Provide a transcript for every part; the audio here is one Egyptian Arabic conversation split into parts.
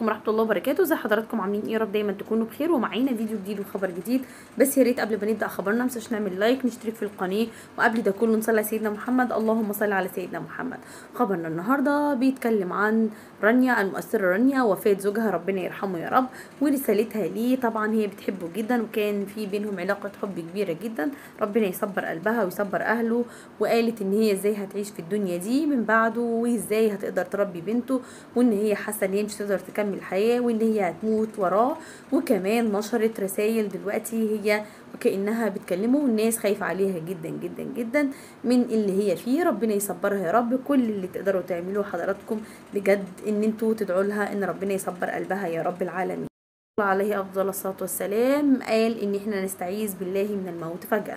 ورحمه الله وبركاته ازي حضراتكم عاملين ايه يا رب دايما تكونوا بخير ومعانا فيديو جديد وخبر جديد بس يا ريت قبل ما نبدا خبرنا مش نعمل لايك نشترك في القناه وقبل ده كله نصلي على سيدنا محمد اللهم صل على سيدنا محمد خبرنا النهارده بيتكلم عن رانيا المؤثره رانيا وفاه زوجها ربنا يرحمه يا رب ورسالتها ليه طبعا هي بتحبه جدا وكان في بينهم علاقه حب كبيره جدا ربنا يصبر قلبها ويصبر اهله وقالت ان هي ازاي هتعيش في الدنيا دي من بعده وازاي هتقدر تربي بنته وان هي حاسه ان هي مش هتقدر تكمل الحياه وان هي هتموت وراه وكمان نشرت رسائل دلوقتي هي وكانها بتكلمه والناس خايفه عليها جدا جدا جدا من اللي هي فيه ربنا يصبرها يا رب كل اللي تقدروا تعملوه حضراتكم بجد ان انتوا تدعوا لها ان ربنا يصبر قلبها يا رب العالمين الله عليه افضل الصلاه والسلام قال ان احنا نستعيذ بالله من الموت فجاه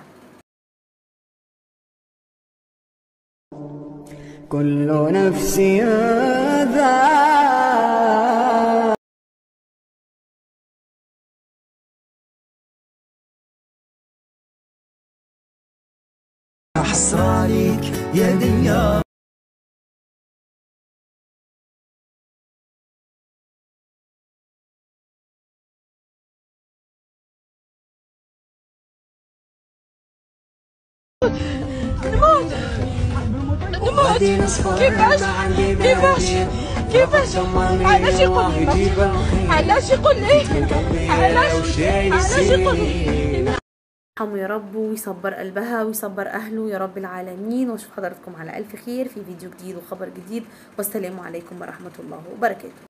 كل نفس ذا أحصالك يا دنيا نموت نموت كيفاش كيفاش كيفاش علاش يقول لي علاش يقول لي علاش علاش يقول لي يرحمه يا رب ويصبر قلبها ويصبر اهله يا رب العالمين واشوف حضراتكم على الف خير في فيديو جديد وخبر جديد والسلام عليكم ورحمه الله وبركاته